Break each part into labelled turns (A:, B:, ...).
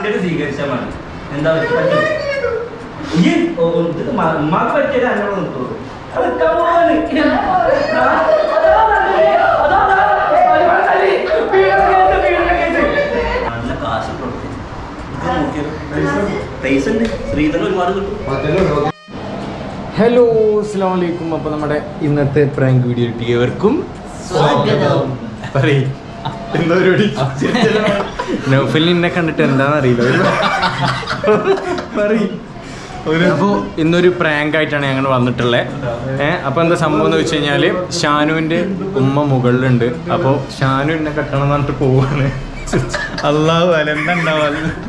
A: ഷാനുന്റെ സ്വീകരിച്ചാൽ മതി എന്താ പറ്റും ഈ ഓ, ഓ, ഇത് മ- ഉമ്മാക്ക് പറ്റിയത് എന്നോട് നിർത്തുള്ളൂ അത് come on. നല്ല കാശ് കൊടുത്തു. ഇത് നോക്കിയത്. പൈസ ഉണ്ട് ശ്രീധരൻ ഒരുപാട് കിട്ടും
B: ഹലോ അസ്സാം വലൈക്കും അപ്പോൾ നമ്മുടെ ഇന്നത്തെ പ്രാങ്ക് വീഡിയോ ഏവർക്കും
C: സ്വാഗതം.
B: പറയ് എന്താ പരിപാടി നൗഫലിന് എന്നെ കണ്ടിട്ട് എന്താണെന്ന് അറിയില്ല പറയ് അപ്പോൾ ഇന്നൊരു പ്രാങ്ക് ആയിട്ടാണ് ഞങ്ങൾ വന്നിട്ടുള്ളത് ഏഹ് അപ്പോൾ എന്താ സംഭവം എന്ന് വെച്ച് കഴിഞ്ഞാൽ ഷാനുവിൻ്റെ ഉമ്മ മുകളിലുണ്ട് അപ്പോൾ ഷാനു എന്നെ കെട്ടണം എന്ന് പറഞ്ഞിട്ട് പോവാണ് അള്ളാഹു അലെന്താ ഉണ്ടാവുക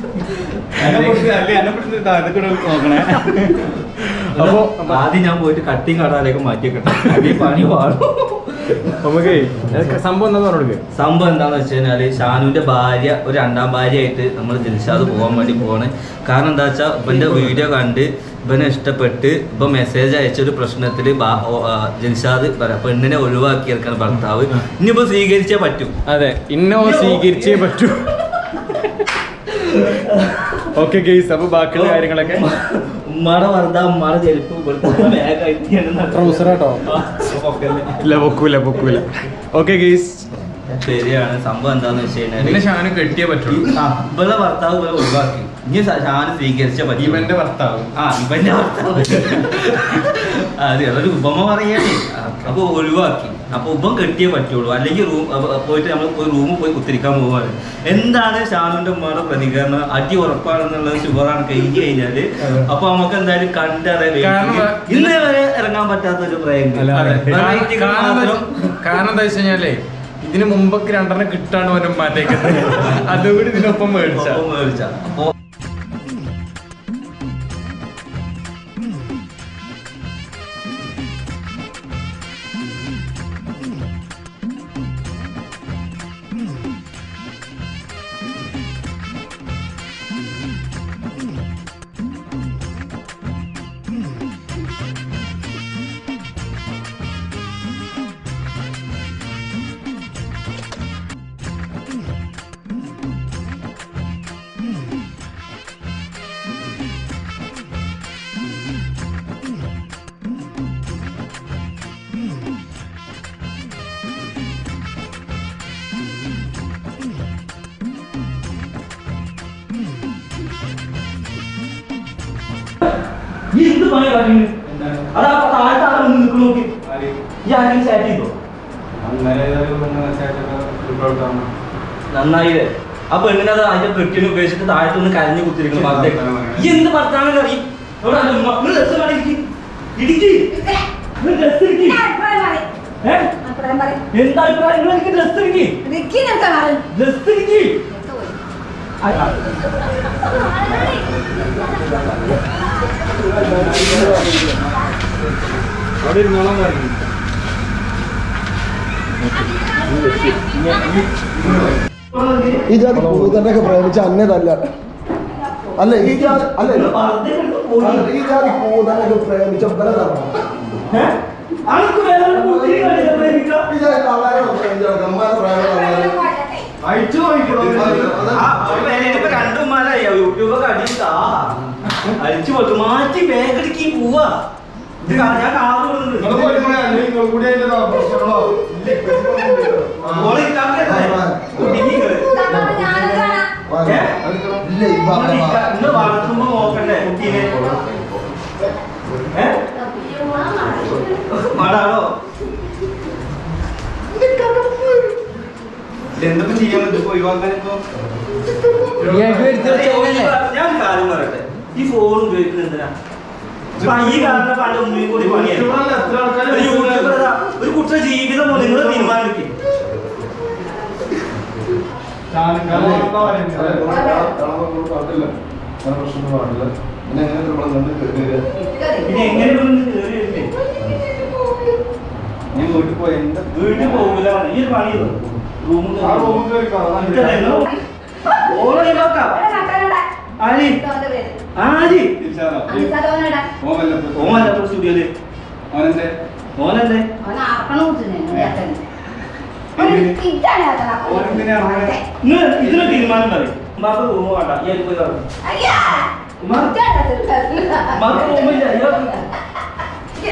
A: നോക്കണേ
B: അപ്പോൾ
A: ആദ്യം ഞാൻ പോയിട്ട് കട്ടിങ് കടാലേക്ക് മാറ്റിയൊക്കെ ഈ പണി പാടും
B: നമുക്ക് സംഭവം എന്താ പറഞ്ഞു
A: സംഭവം എന്താന്ന് വെച്ച് കഴിഞ്ഞാല് ഷാനുവിന്റെ ഭാര്യ ഒരു രണ്ടാം ഭാര്യയായിട്ട് നമ്മൾ ദിൽഷാദ് പോകാൻ വേണ്ടി പോവാണ് കാരണം എന്താ വെച്ചാൽ ഇവന്റെ വീഡിയോ കണ്ട് ഇവനെ ഇഷ്ടപ്പെട്ട് ഇപ്പൊ മെസ്സേജ് അയച്ച ഒരു പ്രശ്നത്തിൽ ദിൽഷാദ് പറയാം പെണ്ണിനെ ഒഴിവാക്കിയെടുക്കാൻ ഭർത്താവ് ഇനിയിപ്പോ സ്വീകരിച്ചേ പറ്റൂ
B: അതെ ഇന്നോ സ്വീകരിച്ചേ പറ്റൂ ഓക്കെ ഗെയ്സ് അപ്പൊ ബാക്കിയുള്ള കാര്യങ്ങളൊക്കെ
A: ഉമ്മാടെ വെറുതെ ഉമ്മാടെ ചെരുപ്പ്
B: ട്രൗസറാട്ടോ ഇല്ല പൊക്കൂല പൊക്കൂല ഓക്കെ ഗെയ്സ്
A: ശരിയാണ് സംഭവം എന്താന്ന് വെച്ച്
B: എന്നെ
A: കഴിഞ്ഞാല്
B: ഷാന് കെട്ടിയേ പറ്റുള്ളൂ
A: ഈ- ആ, ഇവളെ ഭർത്താവ് ഇവരെ ഒഴിവാക്കി ഇനി ഷാ- ഷാന് സ്വീകരിച്ചേ പറ്റൂ
B: ഇവന്റെ ഭർത്താവ്
A: ആ ഇവന്റെ ഭർത്താവ് അതെ അതൊരു ഉപമ പറയാണ് അപ്പൊ ഒഴിവാക്കി അപ്പൊ ഉപം കെട്ടിയേ പറ്റുള്ളൂ അല്ലെങ്കിൽ റൂം പോയിട്ട് നമ്മൾ പോയി റൂമിൽ പോയി കുത്തിരിക്കാൻ പോവാണ് എന്താണ് ഷാനുവിന്റെ ഉമ്മയുടെ പ്രതികരണം അടി ഉറപ്പാണെന്നുള്ളത് ഷുഗറാണ് കഴിഞ്ഞ് കഴിഞ്ഞാല് അപ്പൊ നമുക്ക് എന്തായാലും കണ്ടറിയാം
B: കാരണം
A: ഇന്നേ വരെ ഇറങ്ങാൻ പറ്റാത്ത ഒരു പ്രയങ്ക്
B: കാരണം കാരണം എന്താ വെച്ച് കഴിഞ്ഞാലേ ഇതിന് മുമ്പൊക്കെ രണ്ടെണ്ണം കിട്ടാണ് അവനും മാറ്റേക്കുന്നത് അതുകൂടി ഇതിനൊപ്പം മേടിച്ച
A: മേടിച്ച അപ്പൊ ഈ എന്ത് പണി കാണിക്കുന്നു അതാ അപ്പൊ താഴത്തെ ആളെ വന്ന് നിൽക്കണ നോക്കി ഈ ആരെങ്കിലും ചാറ്റ് ചെയ്തോ നന്നായില്ലേ ആ പെണ്ണിനെ അത് അതിന്റെ പെട്ടിനെ ഉപയോഗിച്ചിട്ട് താഴത്ത് നിന്ന് കരഞ്ഞു കുത്തിരിക്കുന്നു മറത്തേക്ക് ഈ എന്ത് ഭർത്താവിനെ അറിയും എവിടെ ആണ് ഉമ്മ? നിങ്ങൾ dress മാറി ഇരിക്ക്. ഇരിക്ക്. നിങ്ങൾ dress ഇരിക്ക്. ഏ? എന്താ അഭിപ്രായം നിങ്ങൾ എനിക്ക് ഡ്രസ് ഇരിക്കി ഡ്രസ് ഇരിക്കി
B: അവിടെ ഇരുന്നോളാൻ പറഞ്ഞു
C: ഈ ജാതി പൂതനൊക്കെ പ്രേമിച്ച അന്നതല്ല അല്ല ഈ ജാതി അല്ല അല്ല, ഈ ജാതി പൂതനൊക്കെ പ്രേമിച്ച ഇവരതാണ്.
A: അനക്ക് വേറെ കുത്തിരി കളിക്കാൻ പ്രേമിക്കാം
C: ഈ ജാതി തള്ളാരെ പ്രേമിച്ച ഗമ്മാരെ പ്രേമിച്ച
B: അയച്ചു
A: ഇപ്പൊ രണ്ടുമാരായി യൂട്യൂബൊക്കെ അടിച്ചാ അടിച്ചു പോട്ടു മാറ്റി ബാഗടിക്ക് പോവാ ഇത് കാ- ഞാൻ കാറ്
C: ഇല്ല ഈ പറഞ്ഞ
A: ഇന്ന് വളർത്തുമ്പോ നോക്കണ്ടേ കുട്ടീനെ ഏ? മാടാണോ എന്തൊക്കെ ചെയ്യാൻ പറ്റും ഒഴിവാക്കാൻ ഇപ്പൊ ഞാൻ ഒരു കാര്യം പറയട്ടെ ഈ ഫോൺ ഉപയോഗിക്കുന്നത് എന്തിനാ ഇപ്പൊ ഈ കാരണം പണ്ട് ഉമ്മയും കൂടി പണിയായിരുന്നു ഒരു യൂട്യൂബർ അതാ, ഒരു കുട്ടിയുടെ ജീവിതം പോലെ നിങ്ങൾ തീരുമാനിക്കും പിന്നെ എങ്ങനെ ഇവിടുന്ന് കേറി വരില്ലേ?
B: ഞാൻ വീട്ടിൽ പോയി എന്താ
A: വീട്ടിൽ പോകില്ല ഈ ഒരു പണി ചെയ്തോ? റൂമിൽ
B: ആ റൂമിൽ കയറി കാണാം.
A: ഇതല്ലേ, ഓളെ ഒഴിവാക്കാം. ആര്? ആര്?
B: ഓമല്ല
A: ഓമല്ല ഇപ്പൊ സ്റ്റുഡിയോയില്
B: ഓനെന്റെ
A: ഓനല്ലേ
B: ഓനെന്തിനാ അങ്ങനെ?
A: നിങ്ങൾ ഇതിന് തീരുമാനം പറയും ഉമ്മാക്ക് റൂം വേണ്ട ഈ അതിൽ പോയി കിടക്കും ഉമ്മാക്ക് റൂമില്ല ഈ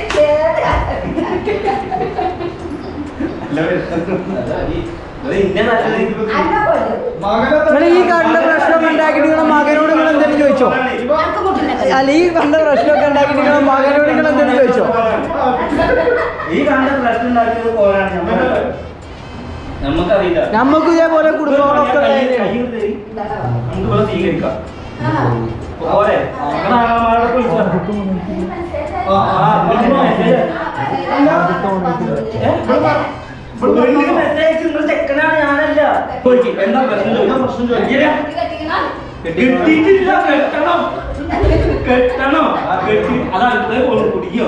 A: ഇന്നെ നല്ലത്
D: നിങ്ങൾ ഈ കണ്ട പ്രശ്നമൊക്കെ ഉണ്ടാക്കിയിട്ട് നിങ്ങളെ മകനോട് നിങ്ങൾ എന്തെങ്കിലും ചോദിച്ചോ അല്ല ഈ കണ്ട പ്രശ്നമൊക്കെ ഉണ്ടാക്കിയിട്ട് നിങ്ങളെ മകനോട് നിങ്ങൾ എന്തെങ്കിലും ചോദിച്ചോ
A: ഈ കണ്ട പ്രശ്നം ഉണ്ടാക്കിയത് പോലാണ് നമ്മൾ നമുക്കറിയില്ല
D: നമുക്ക് ഇതേപോലെ കുടുംബങ്ങളൊക്കെ വേദനയാണ്.
A: നമുക്കിവിടെ സ്വീകരിക്കാം പോരെ അങ്ങനെ ആങ്ങളമാരെ വിളിച്ചോ. ആ, ആ, വിളിച്ചോ, മെസ്സേജ്. ഏ? വീട്ടിലേക്ക് മെസ്സേജ് അയച്ച് നിങ്ങൾ ചെക്കനാണ് ഞാനല്ല ചോദിക്ക്, എന്താ പ്രശ്നം ചോദിക്ക്. ഇല്ല. കെട്ടിയിട്ടില്ല കെട്ടണം കെട്ടണം ആ, കെട്ടി അത് അടുത്തേ കൊണ്ട് കുടിക്കോ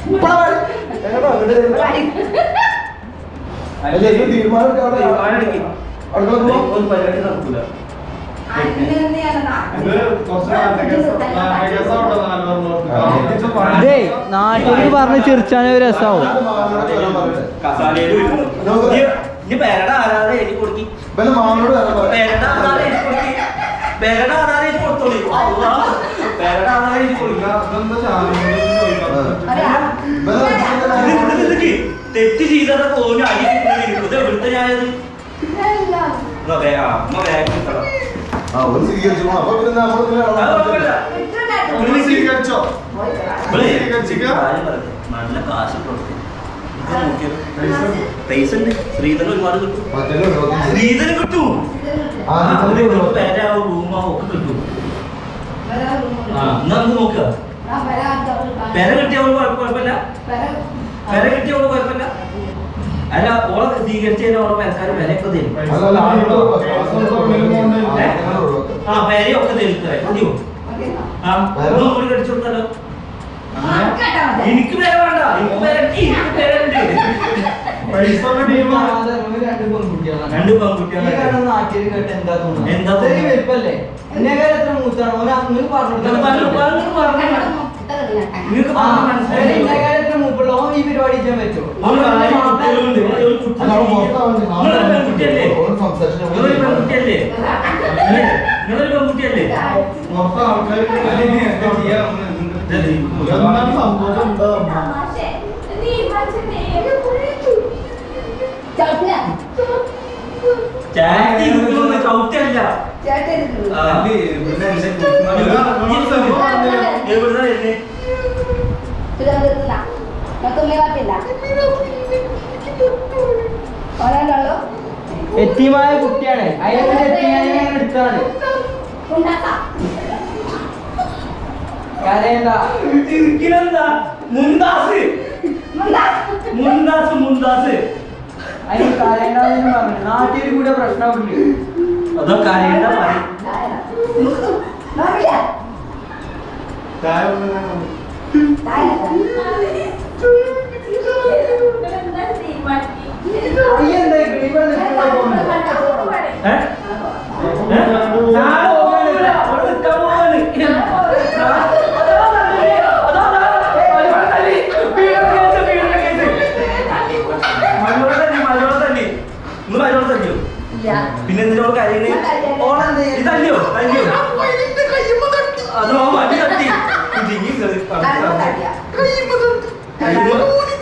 C: അല്ല, ഇത് തീരുമാനം അവിടെ
A: തീരുമാനമെടുക്ക്.
C: അടുക്കള പോവാം?
A: ഒരു പരിപാടി നടക്കൂല
D: ഇതേ നാട്ടിൽ പറഞ്ഞ് ചിരിച്ചാനേ ഒരു രസമാവും
A: കസാലയിൽ ഇരുന്നു. ഇനി- ഇനി പേരുടെ ആരാധന എഴുതി കൊടുക്കി
C: ഇവനെ മാമനോട് വരാൻ പറ.
A: പേരുടെ ആധാരം എഴുതി കൊടുക്കി പേരുടെ ആധാരം എഴുതി കൊടുത്തോളി അള്ളാ. പേരുടെ ആധാരം എഴുതി കൊടുക്കി
C: ഇവനെ
A: ഇത് ഇത് ഇത് ഇത് തെറ്റ് ചെയ്തതൊക്കെ ഓന് അടി കിട്ടുന്നത് ഇത് എവിടുത്തെ ഞാനത് എന്നാ വേ- ആ, അമ്മ വേഗം കിട്ടണം.
C: ആ, ഒരു സ്വീകരിച്ചു പോണം. അപ്പൊ പിന്നെ നമ്മള് പിന്നെ
A: അത് കുഴപ്പമില്ല.
C: ഒരു സ്വീകരിച്ചോ?
A: ഇവളെ
C: സ്വീകരിച്ചിക്ക?
A: കാര്യം പറഞ്ഞു. നല്ല കാശ് കൊടുത്തു. ഇത് നോക്കിയത്. പൈസ ഉണ്ട് ശ്രീധരൻ ഒരുപാട് കിട്ടും
C: മറ്റേതില് നോക്കി.
A: ശ്രീധരൻ കിട്ടും
C: ആ,
A: ആ,
C: ഇത്
A: ഒരു
C: നോക്ക്.
A: പേരാവും റൂമാവും ഒക്കെ കിട്ടും ആ എന്നാ നമുക്ക് നോക്കുക പെര കിട്ടിയവള് കുഴപ്പ- കുഴപ്പമില്ല പെര കിട്ടിയവള് കുഴപ്പമില്ല അല്ല ഓളെ സ്വീകരിച്ചതിന് ഓളെ പെരക്കാര് പെരയൊക്കെ തരും
C: അല്ല, അല്ല, ആളുകള് ഒഴിവാക്കാം.
A: ഏ?
C: ആളുകളെ ഒഴിവാക്കാം.
A: ആ പെരയൊക്കെ തരും ഇത്രേ. മതിയോ ആ ഒന്ന് കൂടി കടിച്ചു കൊടുത്താലോ എനിക്ക് പേര വേണ്ട എനിക്ക് പേര എനിക്ക് പേരുണ്ട് രണ്ട് പെൺകുട്ടികളെ എന്താ തോന്നുന്നത്?
D: എന്താ വലിപ്പല്ലേ എന്നെക്കാളും എത്ര മൂത്താണ് ഓന് അങ്ങനെ പറഞ്ഞു
A: നിങ്ങൾ പറഞ്ഞു, പറഞ്ഞു, പറഞ്ഞു. നിങ്ങൾക്ക്
D: ആ,
A: പറഞ്ഞു മനസ്സിലായി
D: എന്നെക്കാളും എത്ര മൂപ്പുള്ള ഓൻ ഈ പരിപാടി ചെയ്യാൻ പറ്റുമോ
A: ഒരു കാര്യം കുട്ടികളുണ്ട്. ഒരു കുട്ടി
C: അല്ല, അവൻ പുറത്താവണ്ട.
A: നിങ്ങളൊരു പെൺകുട്ടിയല്ലേ
C: ഓരോ സംസാരിച്ചിട്ട്
A: നിങ്ങളൊരു പെൺകുട്ടിയല്ലേ അല്ലേ? നിങ്ങളൊരു പെൺകുട്ടിയല്ലേ ചാറ്റി ഇരിക്കുന്ന ചവിട്ടല്ല ആ. എവിടുന്നാ വരുന്നേ?
E: ഒരാളുള്ളൂ
D: എത്തിയമായ കുട്ടിയാണ് അതിനെ എത്തിയാനെ അങ്ങനെ എടുത്താണ് കരയണ്ട
A: ഇരിക്കണെന്താ? മുന്താസ് മുന്താസ് മുന്താസ്
D: അതിന് കരയണ്ടെന്ന് പറഞ്ഞു നാട്ടിൽ കൂടെ പ്രശ്നമില്ല
A: അതൊക്കെ അറിയണ്ട പറയും
D: അയ്യെന്താ ഇവിടെ നിൽക്കുന്ന പോകുന്നത്
A: ഏ? ഏ? ഞാൻ പോകില്ല. അവിടെ നിൽക്കാൻ പോവാണ്. അതാ, തല്ലി. അതാ, അതാ. മലയാളം തല്ലി. പീഡന കേസ്, പീഡന കേസ്. മലയാളം തല്ലി, മലയാളം തല്ലി. ഇന്ന് മലയാളം തല്ലിയോ? പിന്നെ എന്തിനോട് കരയണേ ഇത് തല്ലിയോ തല്ലിയോ അത് ഓൻ വണ്ടി തട്ടി ഇടുങ്ങി കേറി കടന്നു. കയ്യുമ്മ.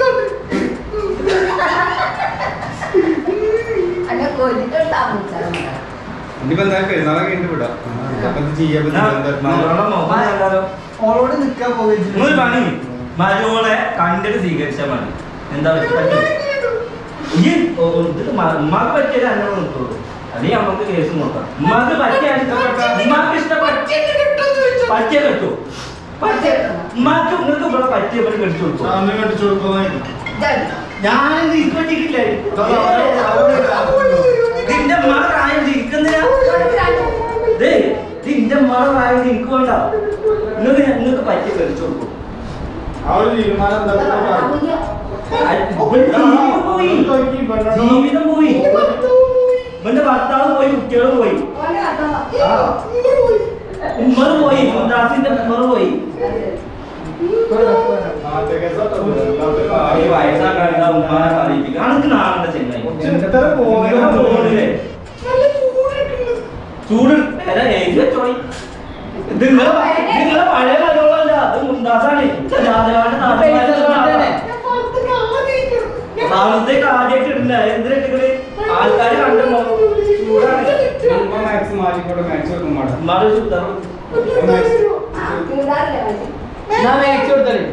E: അല്ല കൊല്ലിട്ടുണ്ടാവും
B: ഇനിയിപ്പോ എന്താ പെരുന്നാളെ കഴിഞ്ഞിട്ട് വിടാം അപ്പൊ ഇത് ചെയ്യാൻ
A: ഞാൻ
B: പറ്റില്ല
A: മലയാളം നോക്കാൻ കണ്ടാലോ
D: ഓളോട് നിൽക്കാൻ
A: നിങ്ങൾ പണി മരുമോളെ കണ്ടിട്ട് സ്വീകരിച്ചാൽ മതി എന്താ പറ്റും ഈ ഓ- ഇത് മ- ഉമ്മാക്ക് പറ്റിയത് അങ്ങനെ നിൽക്കുള്ളൂ അല്ലെങ്കിൽ നമുക്ക് കേസ് നോക്കാം ഉമ്മാക്ക് പറ്റിയ ഉമ്മാക്ക് ഇഷ്ടപ്പെട്ട പറ്റിയ പറ്റൂ പറ്റിയ ഉമ്മാക്ക് നിങ്ങൾക്ക് ഇവിടെ പറ്റിയപ്പോൾ കടിച്ചു കൊടുക്കും ഞാനിത് ഇത് പറ്റിയിട്ടില്ല ഇതിന്റെ ഉമ്മാടെ പ്രായം ഇരിക്കുന്നില്ല ദേ ഇത് ഇന്റെ ഉമ്മാടെ പ്രായം എനിക്ക് വേണ്ട നിങ്ങൾക്ക് നിങ്ങൾക്ക് പറ്റിയ കടിച്ചു കൊടുക്കും ജീവിതം പോയി ജീവിതം പോയി ഇവന്റെ ഭർത്താവ് പോയി കുട്ടികൾ പോയി ഉമ്മർ പോയി മുന്താസിന്റെ ഉമ്മർ പോയി ഈ വയസ്സാക്കാരുടെ ഉമ്മാനെ പറയിപ്പിക്കുക അനക്ക് നാളെ ചെങ്ങായി ഇങ്ങനെ പോണില്ലേ? ചൂട് വരാ ഉമ്മാടെ ഒരു ഉദാഹരണം.
D: ഞാൻ മേടിച്ചു കൊടുത്തല്ലേ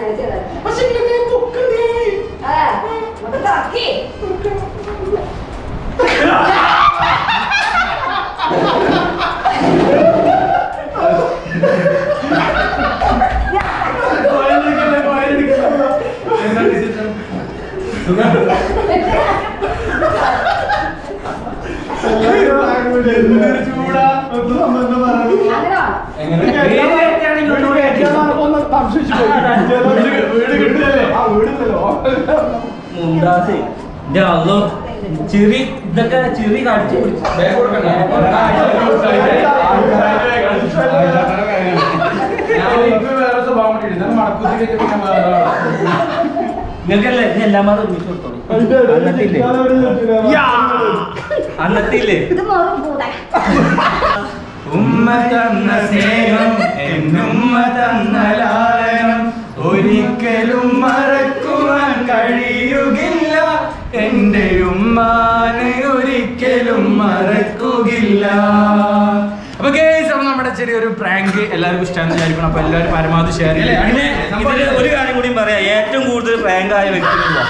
A: മുംതാസേ ഇന്റെ അള്ളോ ചിറി ഇതൊക്കെ ചിറി കാണിച്ചു നിങ്ങൾക്കല്ലേ ഇത് എല്ലാം കൂടെ ഒരുമിച്ച് കൊടുത്തോളൂ അന്നത്തില്ലേ അന്നത്തില്ലേ
E: ഇത് മോറും കൂടെ
B: ഉമ്മ തന്ന സ്നേഹം എന്നുമ്മ തന്ന ലാലനം ഒരിക്കലും മറക്കുവാൻ കഴിയുകില്ല എന്റെ ഉമ്മാനെ ഒരിക്കലും മറക്കുകില്ല അപ്പൊ ഗേസ് അപ്പൊ നമ്മുടെ ചെറിയൊരു പ്രാങ്ക് എല്ലാവർക്കും ഇഷ്ടമാണെന്ന് വിചാരിക്കണം അപ്പൊ എല്ലാവരും പരമാവധി ഷെയർ
A: പിന്നെ ഇതില് ഒരു കാര്യം കൂടി പറയാം ഏറ്റവും കൂടുതൽ പ്രാങ്ക് ആയ വ്യക്തികളാ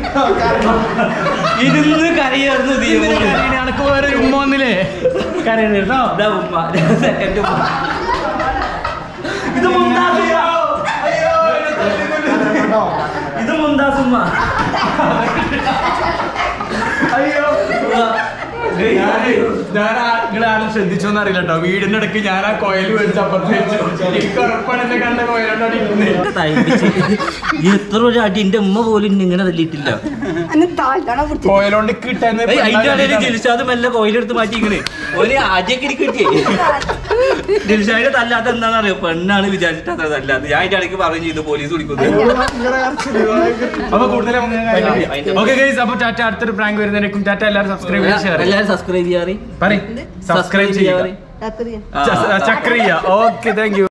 A: ഇരുന്ന് കരയായിരുന്നു ദീപം
B: അനക്ക് വേറെ ഒരു ഉമ്മ വന്നില്ലേ കരയണോ
A: ഇതാ ഉമ്മ സെക്കൻഡ് ഉമ്മ ഇത് മുംതാസ് ഉമ്മ. ഇത് മുംതാസ് ഉമ്മ
B: അയ്യോ
A: ഉമ്മ.
B: ഞാൻ നിങ്ങൾ ആരും ശ്രദ്ധിച്ചോന്ന് അറിയില്ല കേട്ടോ വീടിന്റെ ഇടയ്ക്ക് ഞാൻ ആ കോയിൽ മേടിച്ച് അപ്പുറത്ത് വെച്ചു എനിക്ക് ഉറപ്പാണ് എന്നെ കണ്ട കോയിലോട്ടാണ് ഇരിക്കുന്നത്
A: ഒക്കെ തയ്പ്പിച്ച്. ഈ എത്ര ഒരു അടി എന്റെ ഉമ്മ പോലും ഇന്നെ ഇങ്ങനെ തല്ലിയിട്ടില്ല
E: അന്ന് താഴ്ത്തണ പിടിച്ചു
B: കോയിലോണ്ട് കിട്ടുന്ന
A: ഏയ് അതിന്റെ ഇടയിൽ ദിൽഷാദ് മെല്ലെ കോയിലെടുത്ത് മാറ്റിക്കണ് ഒരു ആദ്യമൊക്കെ എനിക്ക് കിട്ടിയേ ദിൽഷാദിന്റെ തല്ലാത്ത എന്താണെന്ന് അറിയോ പെണ്ണാണ് വിചാരിച്ചിട്ട് അത്ര തല്ലാത്ത ഞാൻ അതിന്റെ ഇടയ്ക്ക് പറഞ്ഞു ചെയ്തു പോലീസ് വിളിക്കുന്നത്
B: അപ്പൊ കൂടുതൽ
A: അതിന്റെ-
B: ഓക്കെ ഗൈസ് അപ്പൊ ടാറ്റ അടുത്തൊരു പ്രാങ്ക് വരുന്നതിനേക്കും ടാറ്റ എല്ലാവരും സബ്സ്ക്രൈബ് ചെയ്ത് ഷെയർ
A: എല്ലാരും സബ്സ്ക്രൈബ് ചെയ്യാറ്
B: പറയും സബ്സ്ക്രൈബ് ചെയ്യുക
E: രാത്രി
A: ആ.
B: ചക്രിയ ഓക്കെ താങ്ക് യു